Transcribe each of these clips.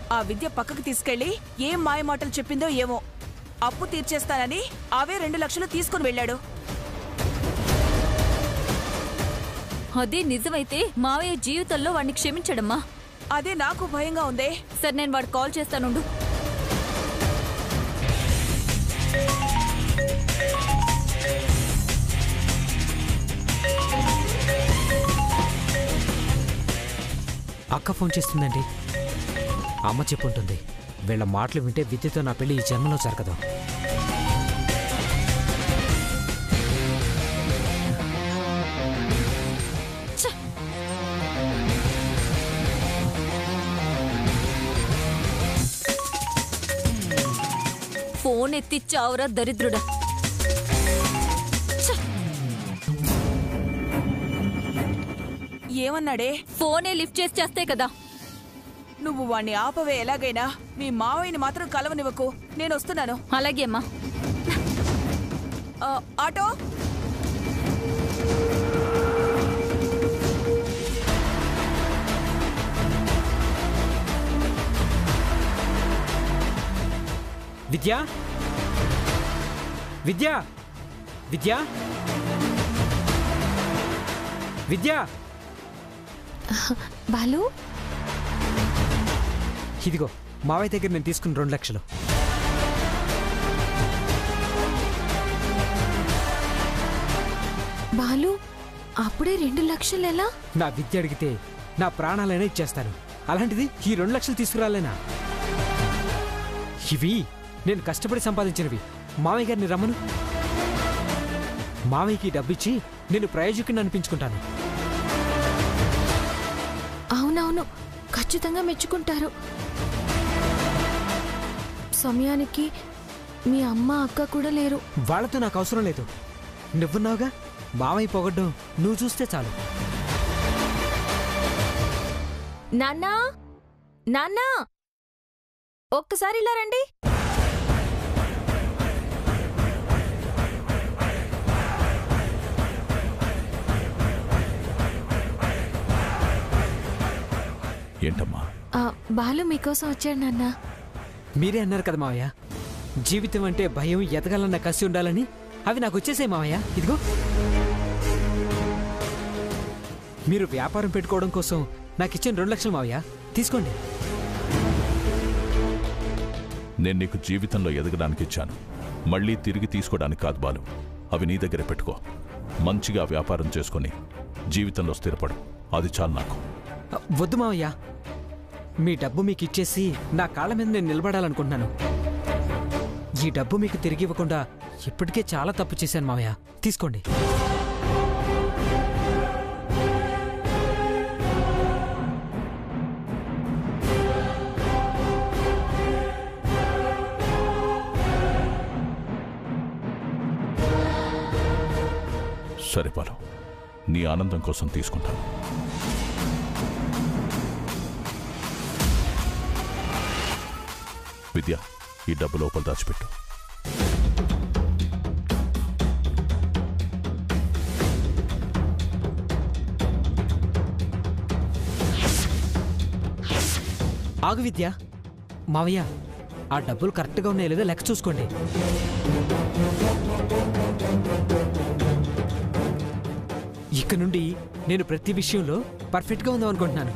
ఆ విద్య పక్కకు తీసుకెళ్లి ఏం మాయమాటలు చెప్పిందో ఏమో అప్పు తీర్చేస్తానని అవే రెండు లక్షలు తీసుకుని వెళ్ళాడు అదే నిజమైతే మావయ్య జీవితంలో వాడిని క్షమించడమ్మా అదే నాకు భయంగా ఉందే సరే నేను వాడు కాల్ చేస్తానుండు అక్క ఫోన్ చేస్తుందండి అమ్మ చెప్పుంటుంది వీళ్ళ మాటలు వింటే విద్యతో నా పెళ్లి ఈ జన్మలో జరగదు ఫోన్ ఎత్తి చావురా దరిద్రుడా ఏమన్నాడే ఫోనే లిఫ్ట్ చేసి చేస్తే కదా నువ్వు వాణ్ణి ఆపవే ఎలాగైనా మీ మావయ్యని మాత్రం కలవనివ్వకు నేను వస్తున్నాను అలాగే అమ్మా ఆ, ఆటో విద్య విద్య విద్య విద్య బాలు ఇదిగో మావయ్య దగ్గర నేను తీసుకున్న రెండు లక్షలు బాలు అప్పుడే రెండు లక్షలు ఎలా నా విద్య అడిగితే నా ప్రాణాలైనా ఇచ్చేస్తాను అలాంటిది ఈ రెండు లక్షలు తీసుకురాలేనా ఇవి నేను కష్టపడి సంపాదించినవి మావయ్య గారిని రమ్మను మావయ్యకి డబ్బిచ్చి నేను ప్రయోజకుని అనిపించుకుంటాను అవునవును ఖచ్చితంగా మెచ్చుకుంటారు సమయానికి మీ అమ్మ అక్క కూడా లేరు వాళ్ళతో నాకు అవసరం లేదు నువ్వున్నావుగా మావయ్య పొగడ్డం నువ్వు చూస్తే చాలు నాన్నా నాన్నా ఒక్కసారి ఇలా రండి ఏంటమ్మా ఆ, బాలు మీకోసం వచ్చాడు నాన్నా మీరే అన్నారు కదా మావయ్య జీవితం అంటే భయం ఎదగాలన్న కసి ఉండాలని అవి నాకు వచ్చేసాయి మావయ్య ఇదిగో మీరు వ్యాపారం పెట్టుకోవడం కోసం నాకు ఇచ్చిన రెండు లక్షలు మావయ్య తీసుకోండి నేను నీకు జీవితంలో ఎదగడానికి ఇచ్చాను మళ్ళీ తిరిగి తీసుకోవడానికి కాదు బాలు అవి నీ దగ్గరే పెట్టుకో మంచిగా వ్యాపారం చేసుకొని జీవితంలో స్థిరపడు అది చాలు నాకు అ, వద్దు మావయ్య మీ డబ్బు మీకు ఇచ్చేసి నా కాళ్ళ మీద నేను నిలబడాలనుకుంటున్నాను ఈ డబ్బు మీకు తిరిగి ఇవ్వకుండా ఇప్పటికే చాలా తప్పు చేశాను మావయ్య తీసుకోండి సరే బాలు నీ ఆనందం కోసం తీసుకుంటాను విద్య ఈ డబ్బు లోపల దాచిపెట్టు ఆగు విద్య మావయ్య ఆ డబ్బులు కరెక్ట్గా ఉన్నాయో లేదో లెక్క చూసుకోండి ఇక నుండి నేను ప్రతి విషయంలో పర్ఫెక్ట్గా ఉందాం అనుకుంటున్నాను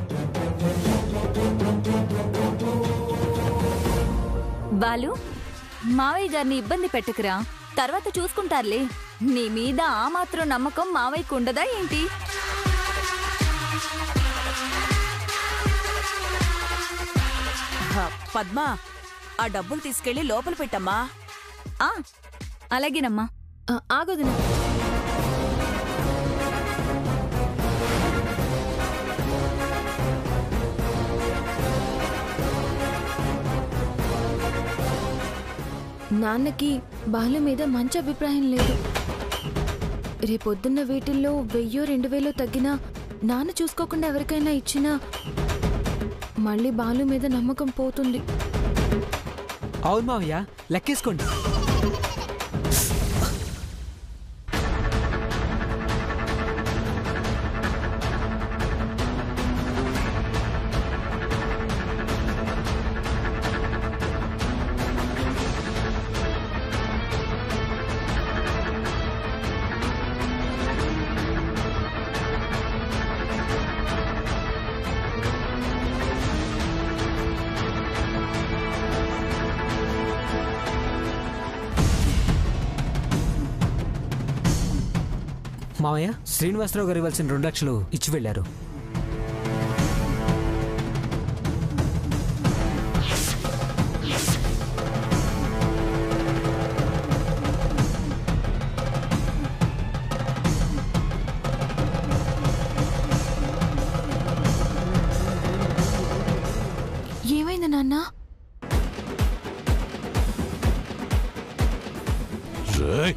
బాలు మావయ్య గారిని ఇబ్బంది పెట్టకురా తర్వాత చూసుకుంటారులే నీ మీద ఆ మాత్రం నమ్మకం మావయ్యకు ఉండదా ఏంటి హ, పద్మా ఆ డబ్బులు తీసుకెళ్లి లోపల పెట్టమ్మా ఆ అలాగేనమ్మా ఆ, ఆగొదినా నాన్నకి బాలు మీద మంచి అభిప్రాయం లేదు రేపొద్దున్న వీటిల్లో వెయ్యో రెండు వేలో తగ్గినా నాన్న చూసుకోకుండా ఎవరికైనా ఇచ్చినా మళ్ళీ బాలు మీద నమ్మకం పోతుంది అవును మావయ్య లెక్కేసుకోండి మావయ్య శ్రీనివాసరావు గారు ఇవ్వాల్సిన రెండు లక్షలు ఇచ్చి వెళ్ళారు ఏమైంది నాన్న రేయ్,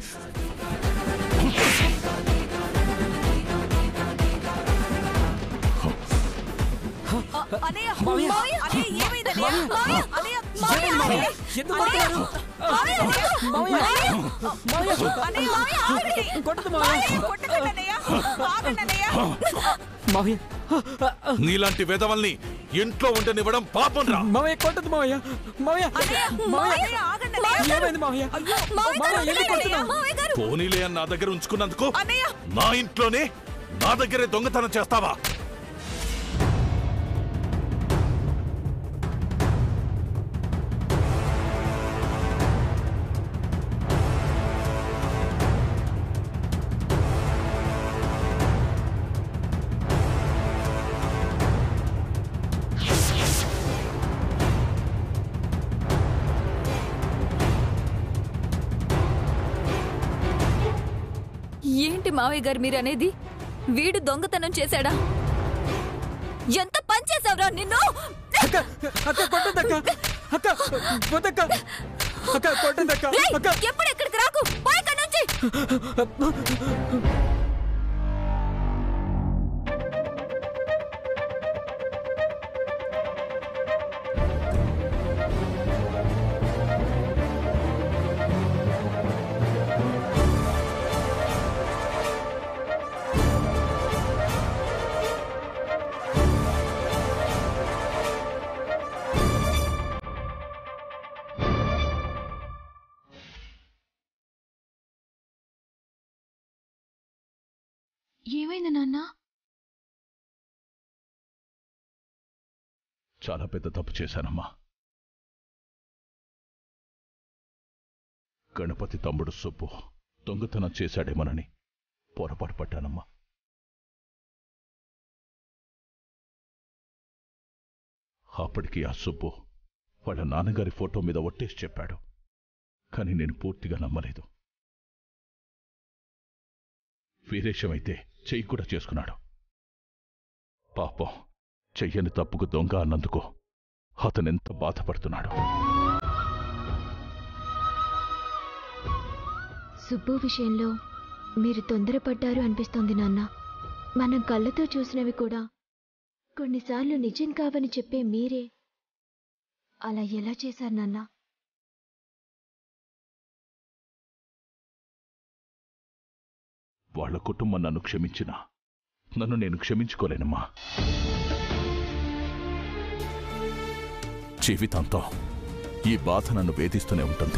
అనయ్య మావయ్య. అనయ్య ఏమైందన్నయ్య అనయ్య ఏమైంది మావయ్య? ఎందుకు కొడుతున్నారు? మావయ్య! మావయ్య! కొట్టదు మావయ్య! కొట్టకండి అన్నయ్య ఆగండి అన్నయ్య మావయ్య నీలాంటి విధవల్ని ఇంట్లో ఉండనివ్వడం పాపం రా మావయ్య కొట్టదు మావయ్య మావయ్య మావయ్య అన్నయ్య ఆగండి అన్నయ్య ఏమైంది మావయ్య మావయ్య ఎందుకు కొడుతున్నావు పోనీలే అని నా దగ్గర ఉంచుకున్నందుకు అన్నయ్య నా ఇంట్లోనే నా దగ్గరే దొంగతనం చేస్తావా ఏంటి మావయ్య గారు మీరు అనేది వీడు దొంగతనం చేశాడా ఎంత పని చేసావురా నిన్ను అక్క అక్క కొట్టదక్క అక్క వద్దక్క అక్క కొట్టదక్క రేయ్, అక్క ఎప్పుడు ఎక్కడికి రాకు పోయి ఇక్కడి నుంచి ఏమైంది నాన్న చాలా పెద్ద తప్పు చేశానమ్మా గణపతి తమ్ముడు సుబ్బు దొంగతనం చేశాడేమోనని పొరపాటు పడ్డానమ్మా అప్పటికి ఆ సుబ్బు వాళ్ళ నాన్నగారి ఫోటో మీద ఒట్టేసి చెప్పాడు కానీ నేను పూర్తిగా నమ్మలేదు వీరేశమైతే చెయ్యి కూడా చేసుకున్నాడు పాపం చెయ్యని తప్పుకు దొంగ అన్నందుకు అతనెంత బాధపడుతున్నాడు సుబ్బు విషయంలో మీరు తొందరపడ్డారు అనిపిస్తోంది నాన్న మనం కళ్ళతో చూసినవి కూడా కొన్నిసార్లు నిజం కావని చెప్పే మీరే అలా ఎలా చేశారు నాన్న వాళ్ళ కుటుంబం నన్ను క్షమించినా నన్ను నేను క్షమించుకోలేనమ్మా జీవితాంతం ఈ బాధ నన్ను వేధిస్తూనే ఉంటుంది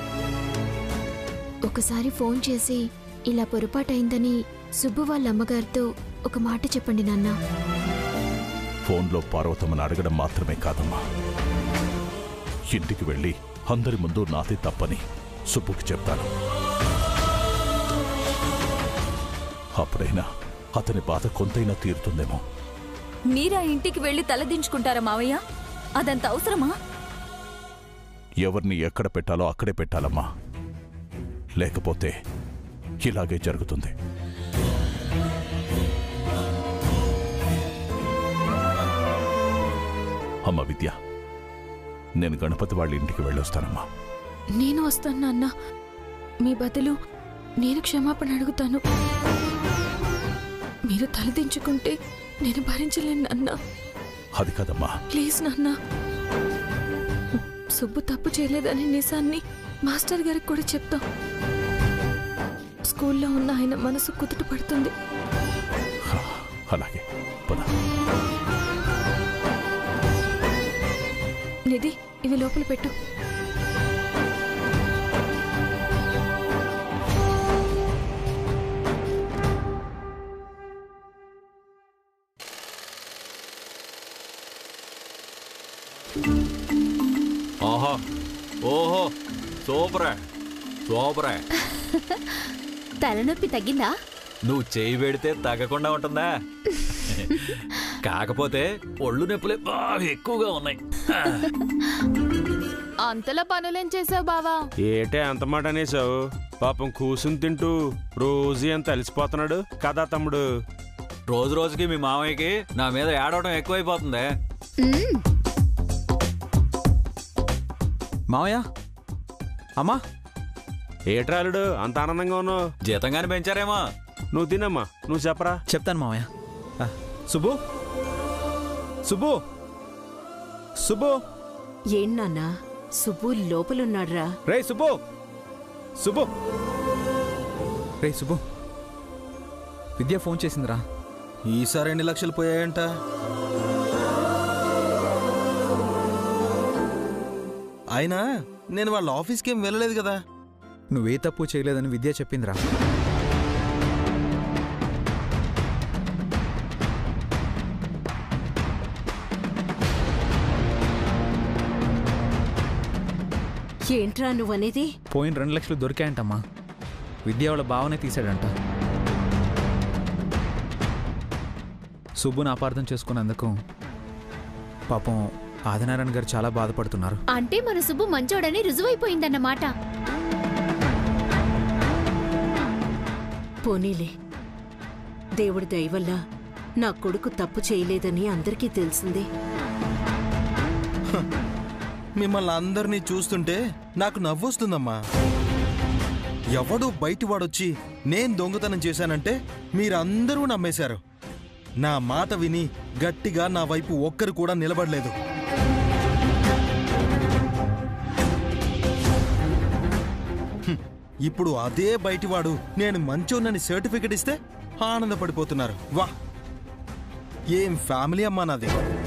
ఒకసారి ఫోన్ చేసి ఇలా పొరపాటైందని సుబ్బు వాళ్ళ అమ్మగారితో ఒక మాట చెప్పండి నాన్న ఫోన్లో పార్వతమ్మని అడగడం మాత్రమే కాదమ్మా ఇంటికి వెళ్ళి అందరి ముందు నాదే తప్పని సుబ్బుకి చెప్తాను అప్పుడైనా అతని బాధ కొంతైనా తీరుతుందేమో మీరా ఇంటికి వెళ్లి తలదించుకుంటారా మావయ్య అదంత అవసరమా ఎవరిని ఎక్కడ పెట్టాలో అక్కడే పెట్టాలమ్మా లేకపోతే ఇలాగే జరుగుతుంది అమ్మ విద్య నేను గణపతి వాళ్ళ ఇంటికి వెళ్ళొస్తానమ్మా నేను వస్తాను నాన్న మీ బదులు నేను క్షమాపణ అడుగుతాను మీరు తలదించుకుంటే నేను భరించలేను నాన్న అది కదమ్మా ప్లీజ్ నాన్న సుబ్బు తప్పు చేయలేదనే నిజాన్ని మాస్టర్ గారికి కూడా చెప్తాం స్కూల్లో ఉన్న ఆయన మనసు కుదుట పడుతుంది అలాగే పద నిధి ఇవి లోపల పెట్టు ఆహా ఓహో సూపరే సూపరే తలనొప్పి తగ్గిందా నువ్వు చేయి పెడితే తగ్గకుండా ఉంటుందా కాకపోతే ఒళ్ళు నొప్పులే బాగా ఎక్కువగా ఉన్నాయి అంతలా పనులేం చేసావు బావా ఏటే అంత మాట అనేసావు పాపం కూసుని తింటూ రోజు ఎంత అలసిపోతున్నాడు కదా తమ్ముడు రోజు రోజుకి మీ మామయ్యకి నా మీద ఏడవడం ఎక్కువైపోతుంది మావయ్య అమ్మా ఏట్రాలుడు అంత ఆనందంగా ఉన్నావు జీతంగాని పెంచారేమో నువ్వు తినమ్మా నువ్వు చెప్పరా చెప్తాను మావయ్య ఆ, సుబ్బు సుబ్బు సుబ్బు ఏంటన్నా సుబ్బు లోపలున్నాడ్రా రే సుబ్బు సుబ్బు రే సుబ్బు విద్య ఫోన్ చేసిందిరా ఈసారి ఎన్ని లక్షలు పోయాయంట అయినా నేను వాళ్ళ ఆఫీస్కి ఏం వెళ్ళలేదు కదా నువ్వే తప్పు చేయలేదని విద్య చెప్పిందిరా ఏంట్రా నువ్వనేది పోయిన రెండు లక్షలు దొరికాయంటమ్మా విద్య వాళ్ళ బావనే తీశాడంట సుబ్బుని అపార్థం చేసుకున్నందుకు పాపం ఆదినారాయణ గారు చాలా బాధపడుతున్నారు అంటే మన సుబ్బు మంచోడని రుజువైపోయిందన్నమాట పోనీలే దేవుడి దయవల్ల నా కొడుకు తప్పు చేయలేదని అందరికీ తెలిసిందే మిమ్మల్ని అందరినీ చూస్తుంటే నాకు నవ్వొస్తుందమ్మా ఎవడు బయటి వాడొచ్చి నేను దొంగతనం చేశానంటే మీరందరూ నమ్మేశారు నా మాట విని గట్టిగా నా వైపు ఒక్కరు కూడా నిలబడలేదు హ్మ్, ఇప్పుడు అదే బయటివాడు నేను మంచోన్నని సర్టిఫికెట్ ఇస్తే ఆనందపడిపోతున్నారు వా ఏం ఫ్యామిలీ అమ్మా నాది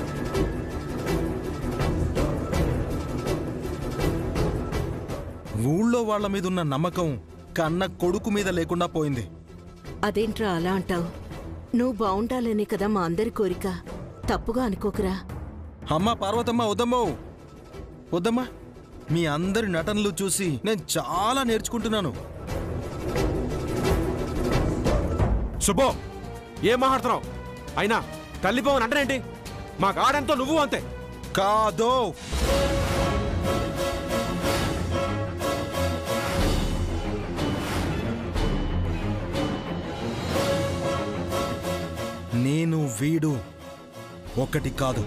ఊళ్ళో వాళ్ళ మీద ఉన్న నమ్మకం కన్న కొడుకు మీద లేకుండా పోయింది అదేంట్రా అలా అంటావు నువ్వు బావుండాలనే కదా మా అందరి కోరిక తప్పుగా అనుకోకురా అమ్మా పార్వతమ్మ వద్దమ్మో వద్దమ్మా మీ అందరి నటనలు చూసి నేను చాలా నేర్చుకుంటున్నాను సుబ్బో ఏం మాట్లాడుతున్నావు అయినా తల్లిపోవని అంటేనేంటి మా గాడంతో నువ్వు అంతే కాదో నేను వీడు ఒకటి కాదు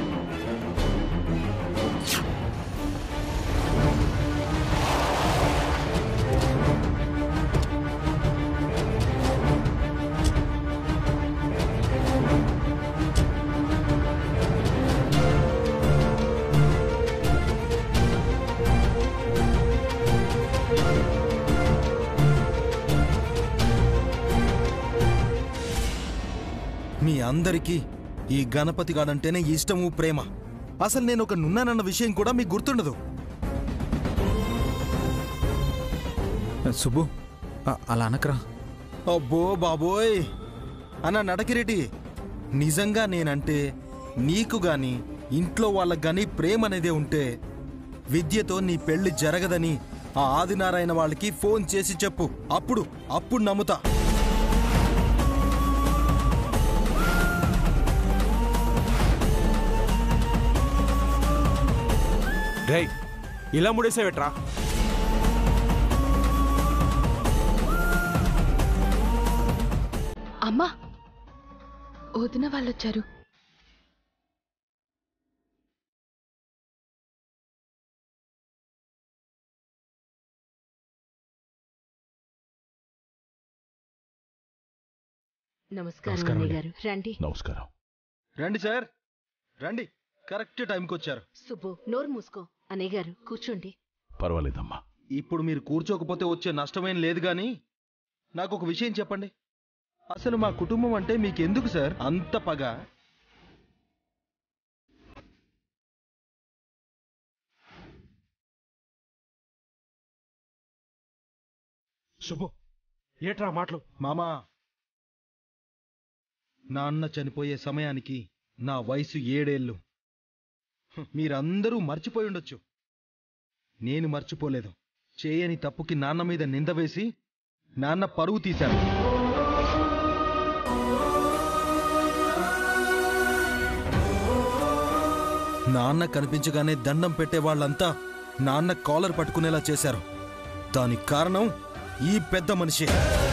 మీ అందరికీ ఈ గణపతి గాడంటేనే ఇష్టము ప్రేమ అసలు నేను ఒక నున్నానన్న విషయం కూడా మీకు గుర్తుండదు సుబ్బు ఆ, అలా అనకరా అబ్బో బాబోయ్ అన్న నడకిరెడ్డి నిజంగా నేనంటే నీకు గాని ఇంట్లో వాళ్ళకి గాని ప్రేమ అనేదే ఉంటే విద్యతో నీ పెళ్లి జరగదని ఆ ఆదినారాయణ వాళ్ళకి ఫోన్ చేసి చెప్పు అప్పుడు అప్పుడు నమ్ముతా రేయ్ ఇలా ముడేసేవేట్రా అమ్మా వదిన వాళ్ళొచ్చారు నమస్కారం నమస్కారం అన్నయ్య అండి. గారు రండి నమస్కారం రండి సార్ రండి కరెక్ట్ టైంకి వచ్చారు సుబ్బు నోరు మూసుకో అన్నయ్య గారు కూర్చోండి పర్వాలేదమ్మా ఇప్పుడు మీరు కూర్చోకపోతే వచ్చే నష్టమేం లేదు గాని నాకు ఒక విషయం చెప్పండి అసలు మా కుటుంబం అంటే మీకెందుకు సార్ అంత పగ శుభు ఏట్రా మాటలు మామా నాన్న చనిపోయే సమయానికి నా వయసు ఏడేళ్ళు హ్, మీరందరూ మర్చిపోయి ఉండొచ్చు నేను మర్చిపోలేదు చేయని తప్పుకి నాన్న మీద నింద వేసి నాన్న పరువు తీశారు నాన్న కనిపించగానే దండం పెట్టే వాళ్ళంతా నాన్న కాలర్ పట్టుకునేలా చేశారు దానికి కారణం ఈ పెద్ద మనిషి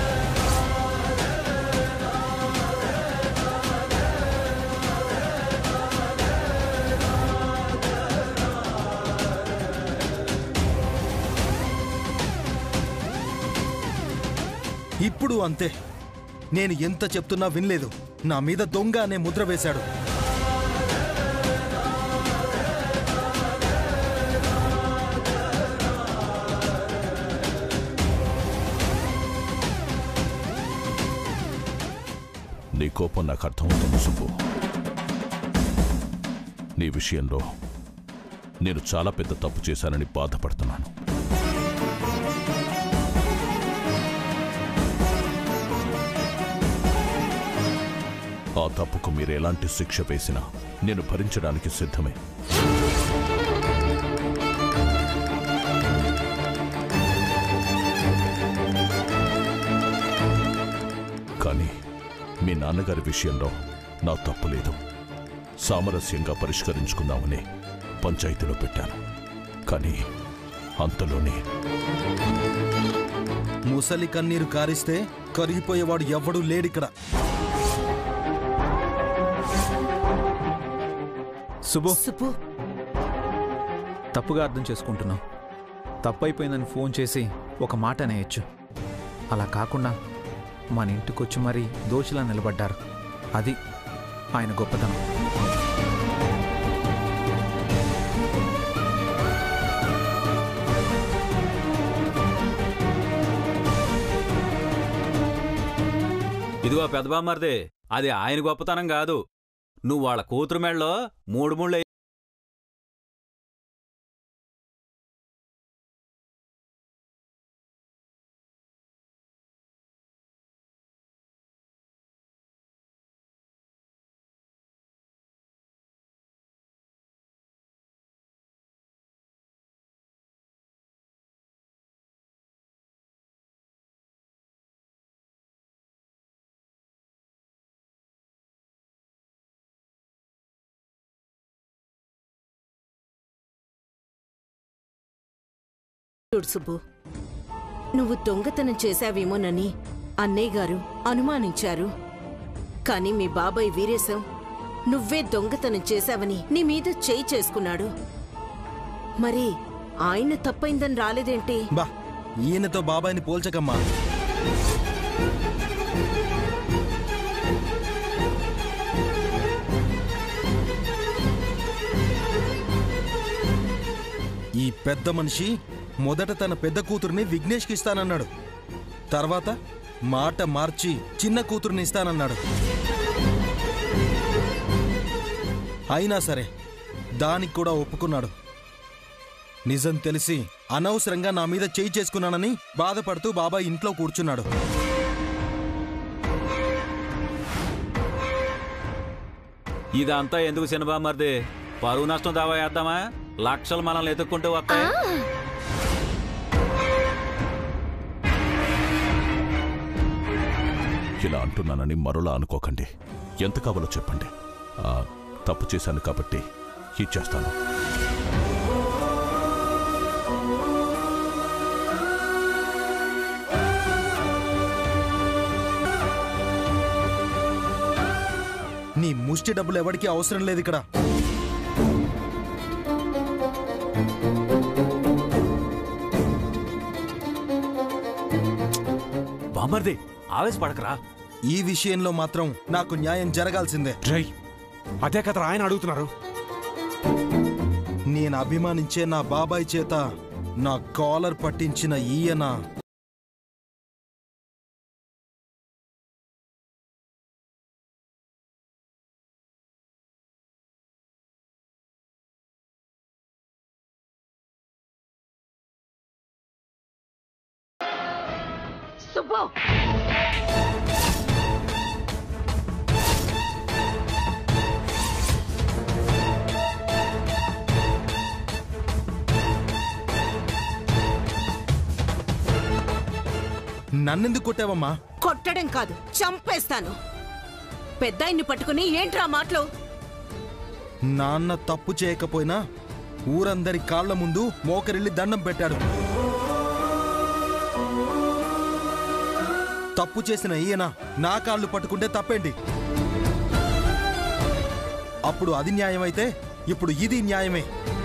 ఇప్పుడు అంతే నేను ఎంత చెప్తున్నా వినలేదు నా మీద దొంగ అనే ముద్ర వేశాడు నీ కోపం నాకు అర్థమవుతుంది సుబ్బు నీ విషయంలో నేను చాలా పెద్ద తప్పు చేశానని బాధపడుతున్నాను ఆ తప్పుకు మీరు ఎలాంటి శిక్ష వేసినా నేను భరించడానికి సిద్ధమే కానీ మీ నాన్నగారి విషయంలో నా తప్పు లేదు సామరస్యంగా పరిష్కరించుకుందామని పంచాయతీలో పెట్టాను కానీ అంతలోనే ముసలి కన్నీరు కారిస్తే కరిగిపోయేవాడు ఎవ్వడూ లేడిక్కడ శుభు సుబ్బు తప్పుగా అర్థం చేసుకుంటున్నావు తప్పైపోయిందని ఫోన్ చేసి ఒక మాట అనేయచ్చు అలా కాకుండా మన ఇంటికొచ్చి మరీ దోషిలా నిలబడ్డారు అది ఆయన గొప్పతనం ఇదిగో పెద్ద బామ్మర్ది అది ఆయన గొప్పతనం కాదు నువ్వు వాళ్ళ కూతురు మెళ్ళలో మూడు ముళ్ళు చూడు సుబ్బు నువ్వు దొంగతనం చేశావేమోనని అన్నయ్య గారు అనుమానించారు కాని మీ బాబాయ్ వీరేశం నువ్వే దొంగతనం చేశావని నీ మీద చేయి చేసుకున్నాడు మరి ఆయన తప్పైందని రాలేదేంటి బా ఈయనతో బాబాయిని పోల్చకమ్మా ఈ పెద్ద మనిషి మొదట తన పెద్ద కూతుర్ని విఘ్నేష్కి ఇస్తానన్నాడు తర్వాత మాట మార్చి చిన్న కూతుర్ని ఇస్తానన్నాడు అయినా సరే దానికి కూడా ఒప్పుకున్నాడు నిజం తెలిసి అనవసరంగా నా మీద చేయి చేసుకున్నానని బాధపడుతూ బాబాయ్ ఇంట్లో కూర్చున్నాడు ఇదంతా ఎందుకు చిన్నబామ్మర్ది పరువు నష్టం దావా వేద్దామా లక్షలు మనల్ని ఎత్తుక్కుంటూ వస్తాయి ఇలా అంటున్నానని మరోలా అనుకోకండి ఎంత కావాలో చెప్పండి ఆ, తప్పు చేశాను కాబట్టి ఇచ్చేస్తాను నీ ముష్టి డబ్బులు ఎవరికీ అవసరం లేదు ఇక్కడ బామ్మర్ది ఆవేశపడకరా ఈ విషయంలో మాత్రం నాకు న్యాయం జరగాల్సిందే రై అదే కథ ఆయన అడుగుతున్నారు నేను అభిమానించే నా బాబాయ్ చేత నా కాలర్ పట్టించిన ఈయన సుబ్బు నన్నెందుకు కొట్టావమ్మా కొట్టడం కాదు చంపేస్తాను పెద్దాయిన్ని పట్టుకుని ఏంట్రా మాటలు నాన్న తప్పు చేయకపోయినా ఊరందరి కాళ్ల ముందు మోకరిల్లి దండం పెట్టాడు తప్పు చేసిన ఈయన నా కాళ్ళు పట్టుకుంటే తప్పేంటి అప్పుడు అది న్యాయమైతే ఇప్పుడు ఇది న్యాయమే